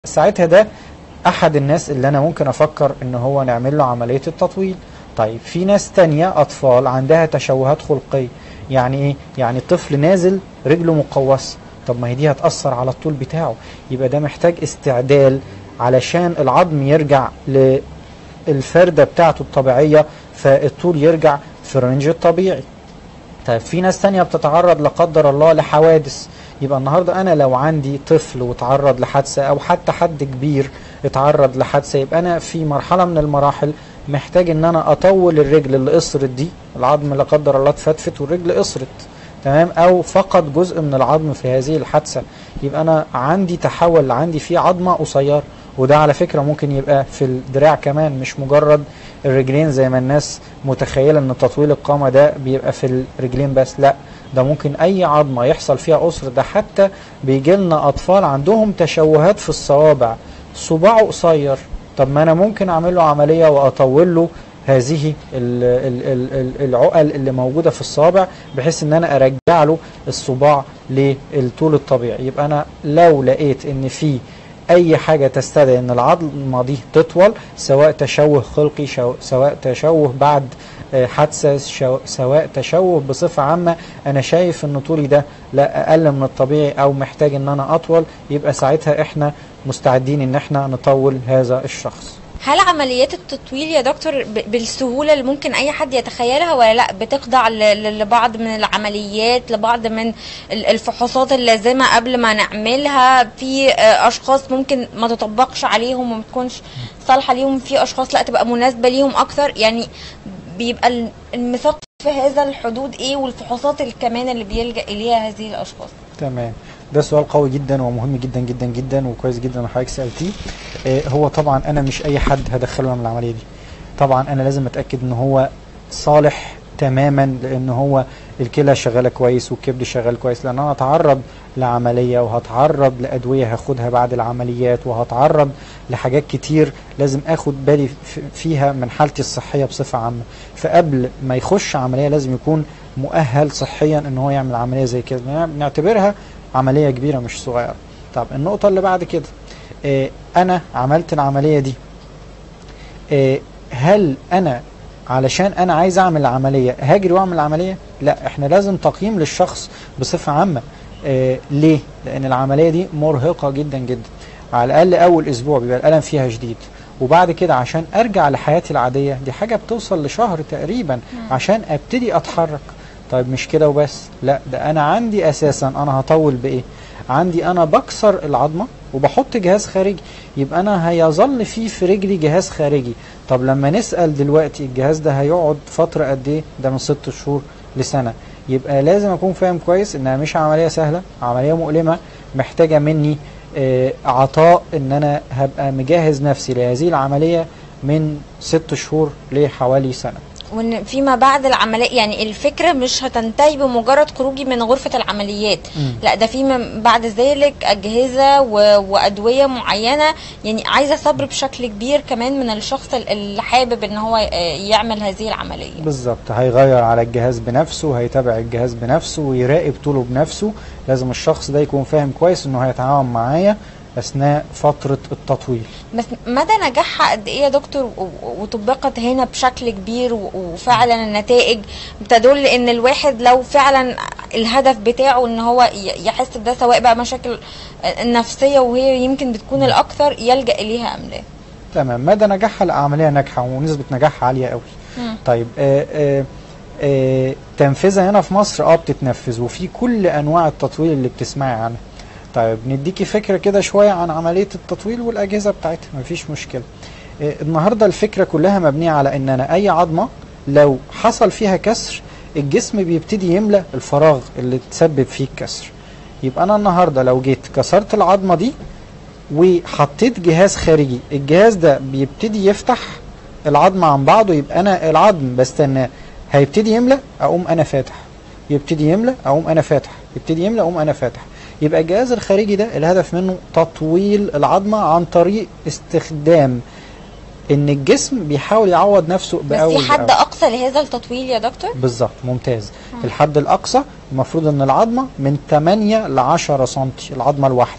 ساعتها ده احد الناس اللي انا ممكن افكر ان هو نعمل له عملية التطويل طيب في ناس تانية اطفال عندها تشوهات خلقية يعني ايه يعني الطفل نازل رجله مقوسة طب ما هي دي هتأثر على الطول بتاعه يبقى ده محتاج استعدال علشان العظم يرجع للفردة بتاعته الطبيعية فالطول يرجع في الرنج الطبيعي طيب في ناس تانية بتتعرض لا قدر الله لحوادث يبقى النهاردة أنا لو عندي طفل وتعرض لحادثة أو حتى حد كبير اتعرض لحادثة يبقى أنا في مرحلة من المراحل محتاج إن أنا أطول الرجل اللي قصرت دي العظم لا قدر الله اتفتفت والرجل قصرت تمام أو فقد جزء من العظم في هذه الحادثة يبقى أنا عندي تحول عندي فيه عظمة قصيرة وده على فكرة ممكن يبقى في الدراع كمان مش مجرد الرجلين زي ما الناس متخيلة ان تطويل القامة ده بيبقى في الرجلين بس لا ده ممكن اي عظمة يحصل فيها قصر ده حتى بيجي لنا اطفال عندهم تشوهات في الصوابع صباعه قصير طب ما انا ممكن اعمل له عملية واطول له هذه ال ال ال ال العقل اللي موجودة في الصابع بحيث ان انا ارجع له الصباع للطول الطبيعي يبقى انا لو لقيت ان في اي حاجة تستدعي ان العظمة دي تطول سواء تشوه خلقي شو سواء تشوه بعد حادثة سواء تشوه بصفة عامة انا شايف ان طولي ده لا اقل من الطبيعي او محتاج ان انا اطول يبقى ساعتها احنا مستعدين ان احنا نطول هذا الشخص هل عمليات التطويل يا دكتور بالسهولة اللي ممكن أي حد يتخيلها ولا لا بتخضع لبعض من العمليات لبعض من الفحوصات اللازمة قبل ما نعملها في أشخاص ممكن ما تطبقش عليهم وما تكونش صالحة ليهم في أشخاص لا تبقى مناسبة ليهم أكثر يعني بيبقى الميثاق في هذا الحدود إيه والفحوصات كمان اللي بيلجأ إليها هذه الأشخاص تمام ده سؤال قوي جدا ومهم جدا جدا جدا وكويس جدا ان حضرتك سالتيه آه هو طبعا انا مش اي حد هدخله من العمليه دي طبعا انا لازم اتاكد ان هو صالح تماما لان هو الكلى شغاله كويس والكبد شغال كويس لان انا هتعرض لعمليه وهتعرض لادويه هاخدها بعد العمليات وهتعرض لحاجات كتير لازم اخد بالي فيها من حالتي الصحيه بصفه عامه فقبل ما يخش عمليه لازم يكون مؤهل صحيا ان هو يعمل عمليه زي كده بنعتبرها عملية كبيرة مش صغيرة طب النقطة اللي بعد كده اه أنا عملت العملية دي اه هل أنا علشان أنا عايز أعمل العملية هاجري وأعمل العملية لا إحنا لازم تقييم للشخص بصفة عامة اه ليه لأن العملية دي مرهقة جدا جدا على الأقل أول أسبوع بيبقى الألم فيها شديد وبعد كده عشان أرجع لحياتي العادية دي حاجة بتوصل لشهر تقريبا عشان أبتدي أتحرك طيب مش كده وبس لا ده انا عندي اساسا انا هطول بايه عندي انا بكسر العظمه وبحط جهاز خارجي يبقى انا هيظل فيه في رجلي جهاز خارجي طب لما نسال دلوقتي الجهاز ده هيقعد فتره قد ايه ده من ست شهور لسنه يبقى لازم اكون فاهم كويس انها مش عمليه سهله عمليه مؤلمه محتاجه مني آه عطاء ان انا هبقى مجهز نفسي لهذه العمليه من ست شهور لحوالي سنه وان فيما بعد العمليه يعني الفكره مش هتنتهي بمجرد خروجي من غرفه العمليات م. لا ده فيما بعد ذلك اجهزه و... وادويه معينه يعني عايزه صبر بشكل كبير كمان من الشخص اللي حابب ان هو يعمل هذه العمليه بالظبط هيغير على الجهاز بنفسه هيتابع الجهاز بنفسه ويراقب طوله بنفسه لازم الشخص ده يكون فاهم كويس انه هيتعاون معايا اثناء فتره التطويل بس مدى نجاحها قد ايه يا دكتور وطبقت هنا بشكل كبير وفعلا النتائج بتدل ان الواحد لو فعلا الهدف بتاعه ان هو يحس بده سواء بقى مشاكل نفسيه وهي يمكن بتكون الاكثر يلجا اليها ام لا تمام مدى نجاحها العمليه ناجحه ونسبه نجاحها عاليه قوي م. طيب آآ آآ آآ تنفيذها هنا في مصر اه بتتنفذ وفي كل انواع التطويل اللي بتسمعي عنها طيب نديكي فكرة كده شوية عن عملية التطويل والأجهزة بتاعتها مفيش مشكلة إيه النهاردة الفكرة كلها مبنية على إن أنا أي عظمة لو حصل فيها كسر الجسم بيبتدي يملى الفراغ اللي تسبب فيه الكسر يبقى أنا النهاردة لو جيت كسرت العظمة دي وحطيت جهاز خارجي الجهاز ده بيبتدي يفتح العظم عن بعضه يبقى أنا العظم بستناه هيبتدي يملى أقوم أنا فاتح يبتدي يملى أقوم أنا فاتح يبتدي يملى أقوم أنا فاتح يبقى الجهاز الخارجي ده الهدف منه تطويل العظمه عن طريق استخدام ان الجسم بيحاول يعوض نفسه باول بس في حد اقصى لهذا التطويل يا دكتور بالظبط ممتاز م. الحد الاقصى المفروض ان العظمه من 8 ل 10 سم العظمه الواحده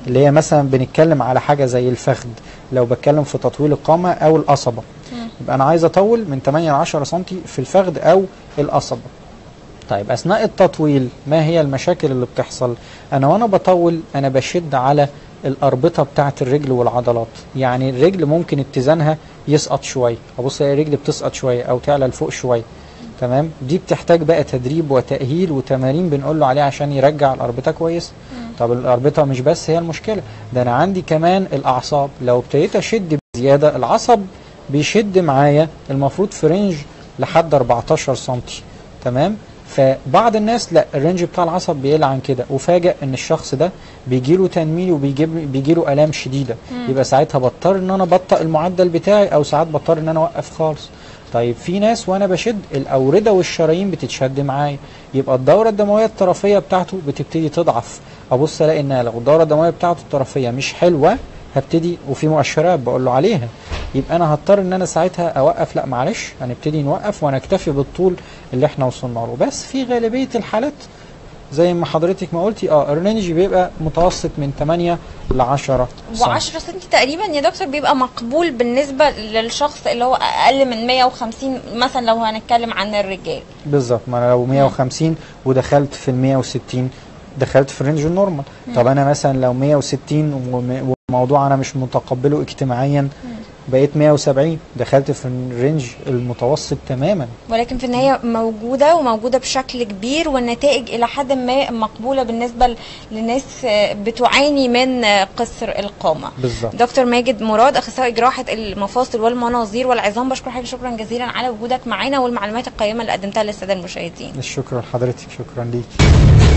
اللي هي مثلا بنتكلم على حاجه زي الفخذ لو بتكلم في تطويل القامه او القصبه يبقى انا عايز اطول من 8 ل 10 سم في الفخذ او القصبه طيب اثناء التطويل ما هي المشاكل اللي بتحصل انا وانا بطول انا بشد على الاربطه بتاعه الرجل والعضلات يعني الرجل ممكن اتزانها يسقط شويه ابص الاقي الرجل بتسقط شويه او تعلى لفوق شويه تمام دي بتحتاج بقى تدريب وتاهيل وتمارين بنقول له عليها عشان يرجع الاربطه كويس طب الاربطه مش بس هي المشكله ده انا عندي كمان الاعصاب لو ابتديت اشد بزياده العصب بيشد معايا المفروض في رينج لحد 14 سم تمام فبعض الناس لا الرينج بتاع العصب بيقل عن كده وفاجئ ان الشخص ده بيجي له تنميل وبيجيب بيجي له الام شديده يبقى ساعتها بضطر ان انا ابطئ المعدل بتاعي او ساعات بضطر ان انا اوقف خالص طيب في ناس وانا بشد الاورده والشرايين بتتشد معايا يبقى الدوره الدمويه الطرفيه بتاعته بتبتدي تضعف ابص الاقي ان لو الدوره الدمويه بتاعته الطرفيه مش حلوه هبتدي وفي مؤشرات بقول له عليها يبقى انا هضطر ان انا ساعتها اوقف لا معلش هنبتدي نوقف ونكتفي بالطول اللي احنا وصلنا له بس في غالبيه الحالات زي ما حضرتك ما قلتي اه الرينج بيبقى متوسط من 8 ل 10 و10 سم تقريبا يا دكتور بيبقى مقبول بالنسبه للشخص اللي هو اقل من 150 مثلا لو هنتكلم عن الرجال بالظبط ما انا لو 150 ودخلت في ال 160 دخلت في الرينج النورمال طب انا مثلا لو 160 وم- وموضوع انا مش متقبله اجتماعيا بقيت 170 دخلت في الرينج المتوسط تماما ولكن في النهايه موجوده وموجوده بشكل كبير والنتائج الى حد ما مقبوله بالنسبه ل- للناس آه، بتعاني من آه، قصر القامه بالظبط دكتور ماجد مراد اخصائي جراحه المفاصل والمناظير والعظام بشكر حضرتك شكرا جزيلا على وجودك معانا والمعلومات القيمه اللي قدمتها للساده المشاهدين الشكر لحضرتك شكرا ليك